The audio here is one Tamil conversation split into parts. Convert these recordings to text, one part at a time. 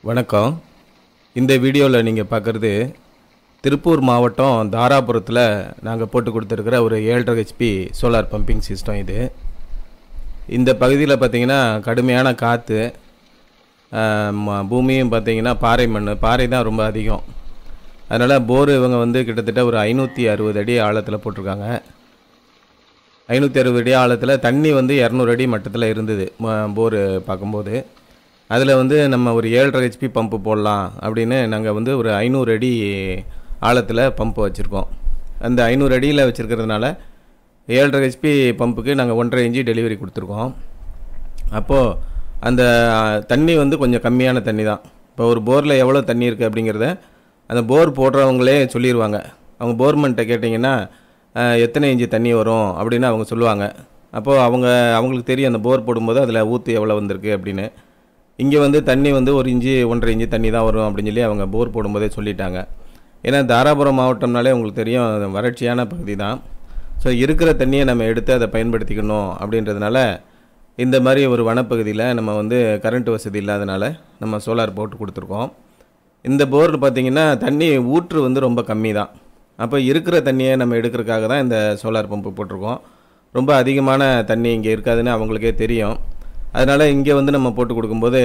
வணக்கம் இந்த வீடியோவில் நீங்கள் பார்க்குறது திருப்பூர் மாவட்டம் தாராபுரத்தில் நாங்கள் போட்டு கொடுத்துருக்கிற ஒரு ஏழரை ஹெச்பி சோலார் பம்பிங் சிஸ்டம் இது இந்த பகுதியில் பார்த்தீங்கன்னா கடுமையான காற்று பூமியும் பார்த்தீங்கன்னா பாறை மண் பாறை தான் ரொம்ப அதிகம் அதனால் போர் இவங்க வந்து கிட்டத்தட்ட ஒரு ஐநூற்றி அறுபது அடி ஆழத்தில் போட்டிருக்காங்க ஐநூற்றி அறுபது அடி ஆழத்தில் தண்ணி வந்து இரநூறு அடி மட்டத்தில் இருந்தது போர் பார்க்கும்போது அதில் வந்து நம்ம ஒரு ஏழரை ஹெச்பி பம்பு போடலாம் அப்படின்னு நாங்கள் வந்து ஒரு ஐநூறு அடி ஆழத்தில் பம்பு வச்சுருக்கோம் அந்த ஐநூறு அடியில் வச்சுருக்கிறதுனால ஏழரை ஹெச்பி பம்புக்கு நாங்கள் ஒன்றரை இன்ச்சு டெலிவரி கொடுத்துருக்கோம் அப்போது அந்த தண்ணி வந்து கொஞ்சம் கம்மியான தண்ணி தான் இப்போ ஒரு போரில் எவ்வளோ தண்ணி இருக்குது அப்படிங்கிறத அந்த போர் போடுறவங்களே சொல்லிடுவாங்க அவங்க போர்மெண்ட்டை கேட்டிங்கன்னா அஹ், எத்தனை இன்ச்சு தண்ணி வரும் அப்படின்னு அவங்க சொல்லுவாங்க அப்போது அவங்க அவங்களுக்கு தெரியும் அந்த போர் போடும்போது அதில் ஊற்று எவ்வளோ வந்திருக்கு அப்படின்னு இங்கே வந்து தண்ணி வந்து ஒரு இன்ச்சு ஒன்றரை இன்ச்சு தண்ணி தான் வரும் அப்படின்னு சொல்லி அவங்க போர் போடும்போதே சொல்லிட்டாங்க ஏன்னா தாராபுரம் மாவட்டம்னாலே உங்களுக்கு தெரியும் அது வறட்சியான பகுதி தான் ஸோ இருக்கிற தண்ணியை நம்ம எடுத்து அதை பயன்படுத்திக்கணும் அப்படின்றதுனால இந்த மாதிரி ஒரு வனப்பகுதியில் நம்ம வந்து கரண்ட் வசதி இல்லாதனால நம்ம சோலார் போட்டு கொடுத்துருக்கோம் இந்த போர் பார்த்திங்கன்னா தண்ணி ஊற்று வந்து ரொம்ப கம்மி தான் அப்போ இருக்கிற தண்ணியை நம்ம எடுக்கிறதுக்காக தான் இந்த சோலார் பம்பு போட்டிருக்கோம் ரொம்ப அதிகமான தண்ணி இங்கே இருக்காதுன்னு அவங்களுக்கே தெரியும் அதனால் இங்கே வந்து நம்ம போட்டு கொடுக்கும்போது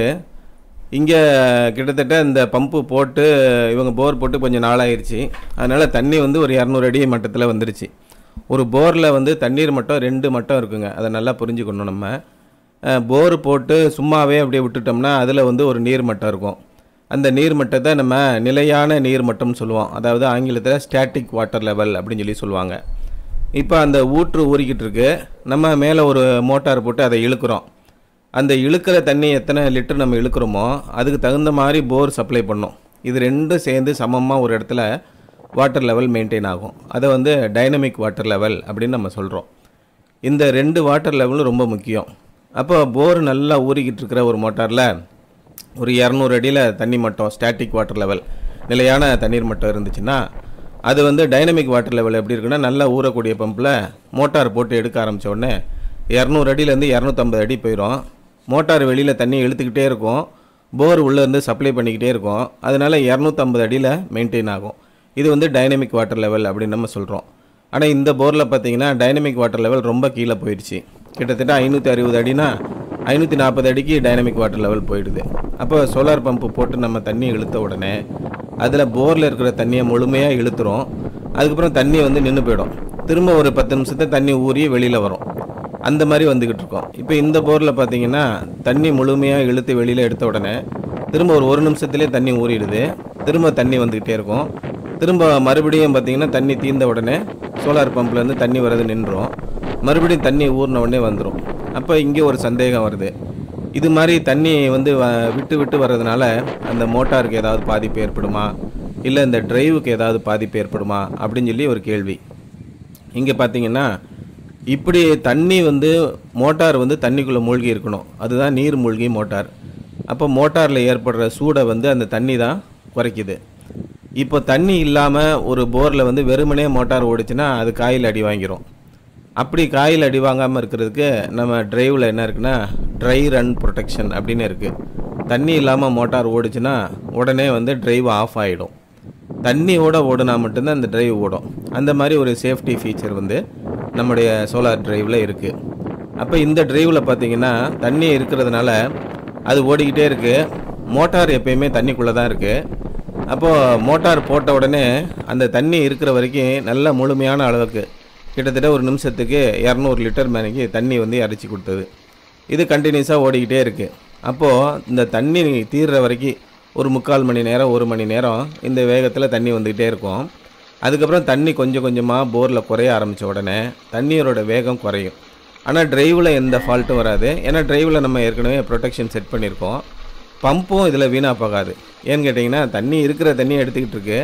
இங்கே கிட்டத்தட்ட இந்த பம்பு போட்டு இவங்க போர் போட்டு கொஞ்சம் நாளாயிருச்சு அதனால் தண்ணி வந்து ஒரு இரநூறு அடி மட்டத்தில் வந்துருச்சு ஒரு போரில் வந்து தண்ணீர் மட்டம் ரெண்டு மட்டம் இருக்குங்க அதை நல்லா புரிஞ்சுக்கணும் நம்ம அஹ், போர் போட்டு சும்மாவே அப்படியே விட்டுட்டோம்னா அதில் வந்து ஒரு நீர் மட்டம் இருக்கும் அந்த நீர் மட்டத்தை நம்ம நிலையான நீர் மட்டம்னு சொல்லுவோம் அதாவது ஆங்கிலத்தில் ஸ்டாட்டிக் வாட்டர் லெவல் அப்படின்னு சொல்லி சொல்லுவாங்க இப்போ அந்த ஊற்று ஊறிக்கிட்டு இருக்கு நம்ம மேலே ஒரு மோட்டார் போட்டு அதை இழுக்கிறோம் அந்த இழுக்கிற தண்ணி எத்தனை லிட்டர் நம்ம இழுக்கிறோமோ அதுக்கு தகுந்த மாதிரி போர் சப்ளை பண்ணும் இது ரெண்டும் சேர்ந்து சமமாக ஒரு இடத்துல வாட்டர் லெவல் மெயின்டைன் ஆகும் அதை வந்து டைனமிக் வாட்டர் லெவல் அப்படின்னு நம்ம சொல்கிறோம் இந்த ரெண்டு வாட்டர் லெவலும் ரொம்ப முக்கியம் அப்போ போர் நல்லா ஊறிக்கிட்டு இருக்கிற ஒரு மோட்டாரில் ஒரு இரநூறு அடியில் தண்ணி மட்டம் ஸ்டாட்டிக் வாட்டர் லெவல் நிலையான தண்ணீர் மட்டம் இருந்துச்சுன்னா அது வந்து டைனமிக் வாட்டர் லெவல் எப்படி இருக்குன்னா நல்லா ஊறக்கூடிய பம்பில் மோட்டார் போட்டு எடுக்க ஆரம்பிச்ச உடனே இரநூறு அடியிலேருந்து இரநூத்தம்பது அடி போயிடும் மோட்டார் வெளியில் தண்ணி இழுத்துக்கிட்டே இருக்கும் போர் உள்ளேருந்து சப்ளை பண்ணிக்கிட்டே இருக்கும் அதனால இரநூத்தம்பது அடியில் மெயின்டைன் ஆகும் இது வந்து டைனமிக் வாட்டர் லெவல் அப்படின்னு நம்ம சொல்கிறோம் ஆனால் இந்த போரில் பார்த்தீங்கன்னா டைனமிக் வாட்டர் லெவல் ரொம்ப கீழே போயிடுச்சு கிட்டத்தட்ட ஐநூற்றி அறுபது அடினா ஐநூற்றி நாற்பது அடிக்கு டைனமிக் வாட்டர் லெவல் போயிடுது அப்போ சோலார் பம்பு போட்டு நம்ம தண்ணி இழுத்த உடனே அதில் போரில் இருக்கிற தண்ணியை முழுமையாக இழுத்துரும் அதுக்கப்புறம் தண்ணி வந்து நின்று போயிடும் திரும்ப ஒரு பத்து நிமிஷத்தை தண்ணி ஊறி வெளியில் வரும் அந்த மாதிரி வந்துக்கிட்டு இருக்கோம் இப்போ இந்த போரில் பார்த்தீங்கன்னா தண்ணி முழுமையாக இழுத்து வெளியில் எடுத்த உடனே திரும்ப ஒரு ஒரு நிமிஷத்துலேயே தண்ணி ஊறிடுது திரும்ப தண்ணி வந்துக்கிட்டே இருக்கும் திரும்ப மறுபடியும் பார்த்தீங்கன்னா தண்ணி தீர்ந்த உடனே சோலார் பம்ப்லேருந்து தண்ணி வர்றது நின்றோம் மறுபடியும் தண்ணி ஊறின உடனே வந்துடும் அப்போ இங்கே ஒரு சந்தேகம் வருது இது மாதிரி தண்ணி வந்து வ- விட்டு விட்டு வர்றதுனால அந்த மோட்டாருக்கு ஏதாவது பாதிப்பு ஏற்படுமா இல்லை இந்த டிரைவுக்கு ஏதாவது பாதிப்பு ஏற்படுமா அப்படின்னு சொல்லி ஒரு கேள்வி இங்கே பார்த்தீங்கன்னா இப்படி தண்ணி வந்து மோட்டார் வந்து தண்ணிக்குள்ளே மூழ்கி இருக்கணும் அதுதான் நீர் மூழ்கி மோட்டார் அப்போ மோட்டாரில் ஏற்படுற சூடை வந்து அந்த தண்ணி தான் குறைக்குது இப்போ தண்ணி இல்லாமல் ஒரு போரில் வந்து வெறுமனே மோட்டார் ஓடிச்சுன்னா அது காயில் அடி வாங்கிரும் அப்படி காயில் அடி வாங்காமல் இருக்கிறதுக்கு நம்ம டிரைவில் என்ன இருக்குன்னா ட்ரை ரன் ப்ரொடெக்ஷன் அப்படின்னு இருக்குது தண்ணி இல்லாமல் மோட்டார் ஓடிச்சுன்னா உடனே வந்து டிரைவ் ஆஃப் ஆகிடும் தண்ணியோட ஓடுனா மட்டும்தான் அந்த டிரைவ் ஓடும் அந்த மாதிரி ஒரு சேஃப்டி ஃபீச்சர் வந்து நம்முடைய சோலார் டிரைவில் இருக்குது அப்போ இந்த டிரைவில் பார்த்தீங்கன்னா தண்ணி இருக்கிறதுனால அது ஓடிக்கிட்டே இருக்குது மோட்டார் எப்பயுமே தண்ணிக்குள்ளே தான் இருக்குது அப்போது மோட்டார் போட்ட உடனே அந்த தண்ணி இருக்கிற வரைக்கும் நல்ல முழுமையான அளவுக்கு கிட்டத்தட்ட ஒரு நிமிஷத்துக்கு இரநூறு லிட்டர் மேனைக்கு தண்ணி வந்து இறச்சி கொடுத்தது இது கண்டினியூஸாக ஓடிக்கிட்டே இருக்குது அப்போது இந்த தண்ணி தீர்ற வரைக்கும் ஒரு முக்கால் மணி நேரம் ஒரு மணி நேரம் இந்த வேகத்தில் தண்ணி வந்துக்கிட்டே இருக்கும் அதுக்கப்புறம் தண்ணி கொஞ்சம் கொஞ்சமாக போரில் குறைய ஆரம்பித்த உடனே தண்ணியோட வேகம் குறையும் ஆனால் டிரைவில் எந்த ஃபால்ட்டும் வராது ஏன்னா டிரைவில் நம்ம ஏற்கனவே ப்ரொடெக்ஷன் செட் பண்ணியிருக்கோம் பம்பும் இதில் வீணாக போகாது ஏன்னு கேட்டிங்கன்னா தண்ணி இருக்கிற தண்ணியை எடுத்துக்கிட்டு இருக்கு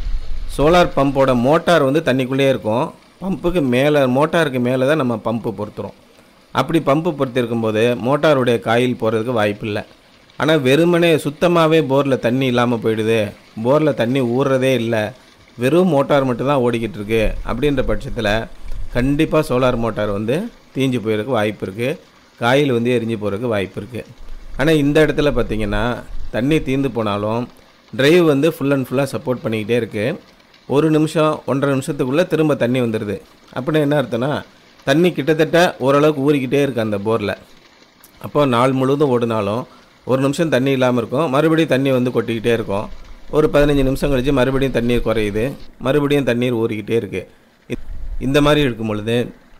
சோலார் பம்போட மோட்டார் வந்து தண்ணிக்குள்ளேயே இருக்கும் பம்புக்கு மேலே மோட்டாருக்கு மேலே தான் நம்ம பம்பு பொருத்துறோம் அப்படி பம்பு பொருத்திருக்கும் போது மோட்டாருடைய காயில் போகிறதுக்கு வாய்ப்பு இல்லை ஆனால் வெறுமனே சுத்தமாகவே போரில் தண்ணி இல்லாமல் போயிடுது போரில் தண்ணி ஊறுறதே இல்லை வெறும் மோட்டார் மட்டும்தான் ஓடிக்கிட்டு இருக்கு அப்படின்ற பட்சத்தில் கண்டிப்பாக சோலார் மோட்டார் வந்து தீஞ்சு போயிருக்கு வாய்ப்பு இருக்குது காயில் வந்து எரிஞ்சு போகிறதுக்கு வாய்ப்பு இருக்குது ஆனால் இந்த இடத்துல பார்த்தீங்கன்னா தண்ணி தீர்ந்து போனாலும் டிரைவ் வந்து ஃபுல் அண்ட் ஃபுல்லாக சப்போர்ட் பண்ணிக்கிட்டே இருக்குது ஒரு நிமிஷம் ஒன்றரை நிமிஷத்துக்குள்ளே திரும்ப தண்ணி வந்துடுது அப்படின்னு என்ன அர்த்தம்னா தண்ணி கிட்டத்தட்ட ஓரளவுக்கு ஊறிக்கிட்டே இருக்குது அந்த போரில் அப்போ நாள் முழுவதும் ஓடினாலும் ஒரு நிமிஷம் தண்ணி இல்லாமல் இருக்கும் மறுபடியும் தண்ணி வந்து கொட்டிக்கிட்டே இருக்கும் ஒரு பதினஞ்சு நிமிஷம் கழித்து மறுபடியும் தண்ணீர் குறையுது மறுபடியும் தண்ணீர் ஊறிக்கிட்டே இருக்குது இந்த மாதிரி இருக்கும் பொழுது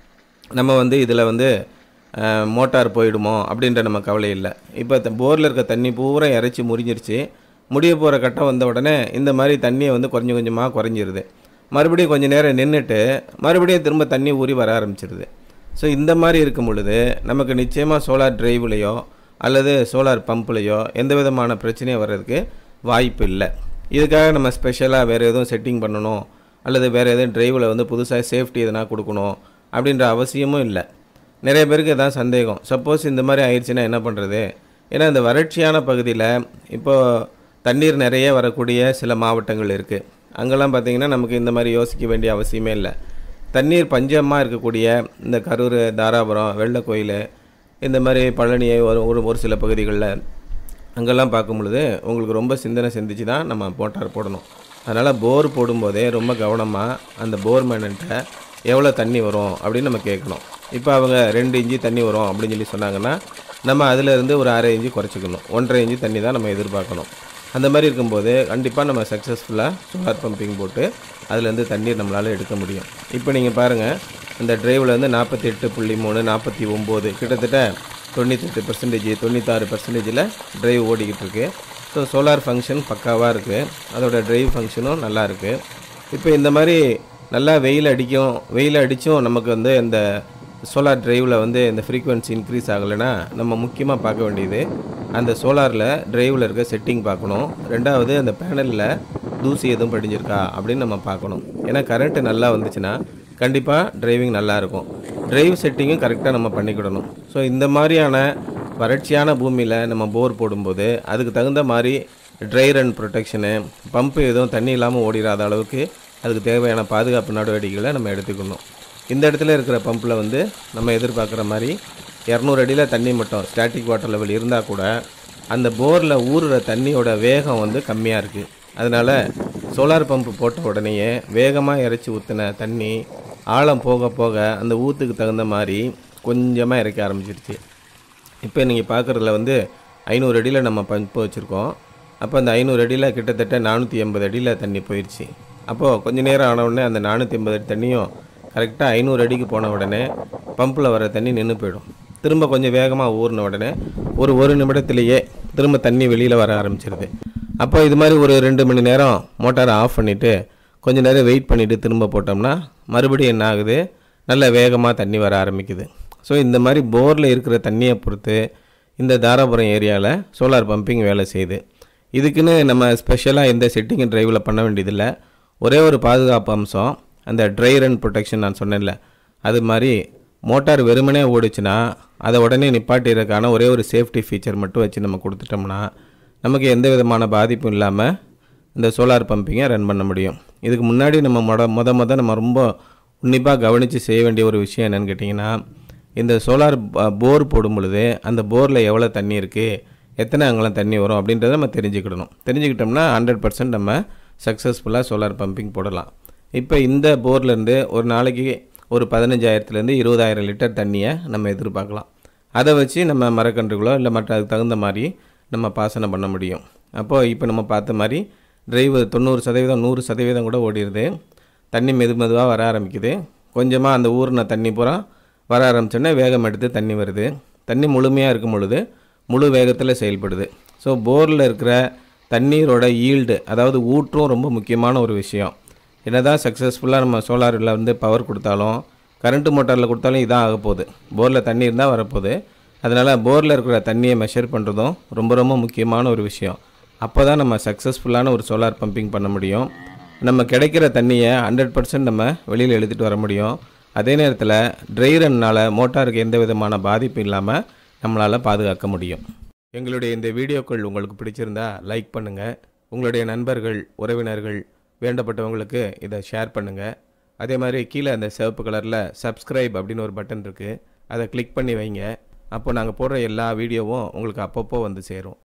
நம்ம வந்து இதில் வந்து அஹ், மோட்டார் போயிடுமோ அப்படின்ற நம்ம கவலை இல்லை இப்போ போரில் இருக்க தண்ணி பூரா இறைச்சி முறிஞ்சிருச்சு முடிய போகிற கட்டம் வந்த உடனே இந்த மாதிரி தண்ணியை வந்து கொஞ்சம் கொஞ்சமாக குறைஞ்சிருது மறுபடியும் கொஞ்சம் நேரம் நின்றுட்டு மறுபடியும் திரும்ப தண்ணி ஊறி வர ஆரம்பிச்சிருது ஸோ இந்த மாதிரி இருக்கும் பொழுது நமக்கு நிச்சயமாக சோலார் டிரைவ்லையோ அல்லது சோலார் பம்ப்லேயோ எந்த விதமான பிரச்சனையும் வர்றதுக்கு வாய்ப்பு இல்லை இதுக்காக நம்ம ஸ்பெஷலாக வேறு எதுவும் செட்டிங் பண்ணணும் அல்லது வேறு எதுவும் டிரைவில் வந்து புதுசாக சேஃப்டி எதனா கொடுக்கணும் அப்படின்ற அவசியமும் இல்லை நிறைய பேருக்கு இதான் சந்தேகம் சப்போஸ் இந்த மாதிரி ஆயிடுச்சுன்னா என்ன பண்ணுறது ஏன்னா இந்த வறட்சியான பகுதியில் இப்போது தண்ணீர் நிறைய வரக்கூடிய சில மாவட்டங்கள் இருக்குது அங்கெல்லாம் பார்த்திங்கன்னா நமக்கு இந்த மாதிரி யோசிக்க வேண்டிய அவசியமே இல்லை தண்ணீர் பஞ்சமாக இருக்கக்கூடிய இந்த கரூர் தாராபுரம் வெள்ளக்கோயில் இந்த மாதிரி பழனி ஒரு ஒரு ஒரு சில பகுதிகளில் அங்கெல்லாம் பார்க்கும் பொழுது உங்களுக்கு ரொம்ப சிந்தனை சிந்திச்சு தான் நம்ம மோட்டார் போடணும் அதனால் போர் போடும்போதே ரொம்ப கவனமாக அந்த போர் மேனன்ட்ட எவ்வளோ தண்ணி வரும் அப்படின்னு நம்ம கேட்கணும் இப்போ அவங்க ரெண்டு இன்ச்சு தண்ணி வரும் அப்படின்னு சொல்லி சொன்னாங்கன்னா நம்ம அதிலிருந்து ஒரு அரை இன்ச்சு குறைச்சிக்கணும் ஒன்றரை இன்ச்சு தண்ணி தான் நம்ம எதிர்பார்க்கணும் அந்த மாதிரி இருக்கும்போது கண்டிப்பாக நம்ம சக்ஸஸ்ஃபுல்லாக சோலார் பம்பிங் போட்டு அதுலேருந்து தண்ணீர் நம்மளால் எடுக்க முடியும் இப்போ நீங்கள் பாருங்கள் இந்த டிரைவில் வந்து நாற்பத்தி எட்டு புள்ளி மூணு நாற்பத்தி ஒம்பது கிட்டத்தட்ட தொண்ணூத்தெட்டு பர்சன்டேஜ் தொண்ணூத்தாறு பர்சன்டேஜில் டிரைவ் ஓடிக்கிட்டு இருக்கு ஸோ சோலார் ஃபங்க்ஷன் பக்காவாக இருக்குது அதோட டிரைவ் ஃபங்க்ஷனும் நல்லா இருக்குது இப்போ இந்த மாதிரி நல்லா வெயில் அடிக்கும் வெயில் அடித்தும் நமக்கு வந்து இந்த சோலார் டிரைவில் வந்து இந்த ஃப்ரீக்குவென்சி இன்க்ரீஸ் ஆகலைன்னா நம்ம முக்கியமாக பார்க்க வேண்டியது அந்த சோலாரில் டிரைவில் இருக்க செட்டிங் பார்க்கணும் ரெண்டாவது அந்த பேனலில் தூசி எதுவும் படிஞ்சிருக்கா அப்படின்னு நம்ம பார்க்கணும் ஏன்னா கரண்ட்டு நல்லா வந்துச்சுன்னா கண்டிப்பாக டிரைவிங் நல்லாயிருக்கும் டிரைவ் செட்டிங்கும் கரெக்டாக நம்ம பண்ணிக்கிடணும் ஸோ இந்த மாதிரியான வறட்சியான பூமியில் நம்ம போர் போடும்போது அதுக்கு தகுந்த மாதிரி ட்ரை ரன் ப்ரொடெக்ஷனு பம்பு எதுவும் தண்ணி இல்லாமல் ஓடிடாத அளவுக்கு அதுக்கு தேவையான பாதுகாப்பு நடவடிக்கைகளை நம்ம எடுத்துக்கணும் இந்த இடத்துல இருக்கிற பம்பில் வந்து நம்ம எதிர்பார்க்குற மாதிரி இரநூறு அடியில் தண்ணி மட்டும் ஸ்டாட்டிக் வாட்டர் லெவல் இருந்தால் கூட அந்த போரில் ஊறுற தண்ணியோட வேகம் வந்து கம்மியாக இருக்குது அதனால் சோலார் பம்பு போட்ட உடனேயே வேகமாக இறைச்சி ஊற்றின தண்ணி ஆழம் போக போக அந்த ஊற்றுக்கு தகுந்த மாதிரி கொஞ்சமாக இறைக்க ஆரம்பிச்சிருச்சு இப்போ நீங்கள் பார்க்குறதுல வந்து ஐநூறு அடியில் நம்ம பம்பு வச்சுருக்கோம் அப்போ அந்த ஐநூறு அடியில் கிட்டத்தட்ட நானூற்றி எண்பது அடியில் தண்ணி போயிடுச்சு அப்போது கொஞ்ச நேரம் ஆன உடனே அந்த நானூற்றி எண்பது அடி தண்ணியும் கரெக்டாக ஐநூறு அடிக்கு போன உடனே பம்பில் வர தண்ணி நின்று போயிடும் திரும்ப கொஞ்சம் வேகமாக ஊறின உடனே ஒரு ஒரு நிமிடத்திலேயே திரும்ப தண்ணி வெளியில் வர ஆரம்பிச்சிருது அப்போ இது மாதிரி ஒரு ரெண்டு மணி நேரம் மோட்டாரை ஆஃப் பண்ணிவிட்டு கொஞ்ச நேரம் வெயிட் பண்ணிவிட்டு திரும்ப போட்டோம்னா மறுபடியும் என்ன ஆகுது நல்ல வேகமாக தண்ணி வர ஆரம்பிக்குது ஸோ இந்த மாதிரி போரில் இருக்கிற தண்ணியை பொறுத்து இந்த தாராபுரம் ஏரியாவில் சோலார் பம்பிங் வேலை செய்யுது இதுக்குன்னு நம்ம ஸ்பெஷலாக எந்த செட்டிங் டிரைவில் பண்ண வேண்டியதில்லை ஒரே ஒரு பாதுகாப்பு அம்சம் அந்த ட்ரை ரன் ப்ரொடெக்ஷன் நான் சொன்னேன்ல அது மாதிரி மோட்டார் வெறுமனே ஓடுச்சுன்னா அதை உடனே நிப்பாட்டிறதுக்கான ஒரே ஒரு சேஃப்டி ஃபீச்சர் மட்டும் வச்சு நம்ம கொடுத்துட்டோம்னா நமக்கு எந்த விதமான பாதிப்பும் இல்லாமல் இந்த சோலார் பம்பிங்கை ரன் பண்ண முடியும் இதுக்கு முன்னாடி நம்ம மொத முத முத நம்ம ரொம்ப உன்னிப்பாக கவனித்து செய்ய வேண்டிய ஒரு விஷயம் என்னென்னு கேட்டிங்கன்னா இந்த சோலார் போர் போடும் பொழுது அந்த போரில் எவ்வளோ தண்ணி இருக்குது எத்தனை அங்கெல்லாம் தண்ணி வரும் அப்படின்றத நம்ம தெரிஞ்சுக்கிடணும் தெரிஞ்சுக்கிட்டோம்னா ஹண்ட்ரட் பர்சன்ட் நம்ம சக்ஸஸ்ஃபுல்லாக சோலார் பம்பிங் போடலாம் இப்போ இந்த போர்லேருந்து ஒரு நாளைக்கு ஒரு பதினஞ்சாயிரத்துலேருந்து இருபதாயிரம் லிட்டர் தண்ணியை நம்ம எதிர்பார்க்கலாம் அதை வச்சு நம்ம மரக்கன்றுகளோ இல்லை மற்ற அதுக்கு தகுந்த மாதிரி நம்ம பாசனம் பண்ண முடியும் அப்போது இப்போ நம்ம பார்த்த மாதிரி டிரைவு தொண்ணூறு சதவீதம் நூறு சதவீதம் கூட ஓடிடுது தண்ணி மெது மெதுவாக வர ஆரம்பிக்குது கொஞ்சமாக அந்த ஊறின தண்ணி பூரா வர ஆரம்பிச்சோன்னே வேகம் எடுத்து தண்ணி வருது தண்ணி முழுமையாக இருக்கும் பொழுது முழு வேகத்தில் செயல்படுது ஸோ போரில் இருக்கிற தண்ணீரோட ஈல்டு அதாவது ஊற்றும் ரொம்ப முக்கியமான ஒரு விஷயம் என்னதான் சக்ஸஸ்ஃபுல்லாக நம்ம சோலாரில் வந்து பவர் கொடுத்தாலும் கரண்ட்டு மோட்டாரில் கொடுத்தாலும் இதான் ஆக போகுது போரில் தண்ணி இருந்தால் வரப்போகுது அதனால் போரில் இருக்கிற தண்ணியை மெஷர் பண்ணுறதும் ரொம்ப ரொம்ப முக்கியமான ஒரு விஷயம் அப்போ தான் நம்ம சக்ஸஸ்ஃபுல்லான ஒரு சோலார் பம்பிங் பண்ண முடியும் நம்ம கிடைக்கிற தண்ணியை ஹண்ட்ரட் பர்சன்ட் நம்ம வெளியில் எழுதிட்டு வர முடியும் அதே நேரத்தில் ட்ரை ரன்னால் மோட்டாருக்கு எந்த விதமான பாதிப்பும் இல்லாமல் நம்மளால் பாதுகாக்க முடியும் எங்களுடைய இந்த வீடியோக்கள் உங்களுக்கு பிடிச்சிருந்தா லைக் பண்ணுங்கள் உங்களுடைய நண்பர்கள் உறவினர்கள் வேண்டப்பட்டவங்களுக்கு இதை ஷேர் பண்ணுங்கள் அதே மாதிரி கீழே அந்த சிவப்பு கலரில் சப்ஸ்கிரைப் அப்படின்னு ஒரு பட்டன் இருக்குது அதை கிளிக் பண்ணி வைங்க அப்போ நாங்கள் போடுற எல்லா வீடியோவும் உங்களுக்கு அப்பப்போ வந்து சேரும்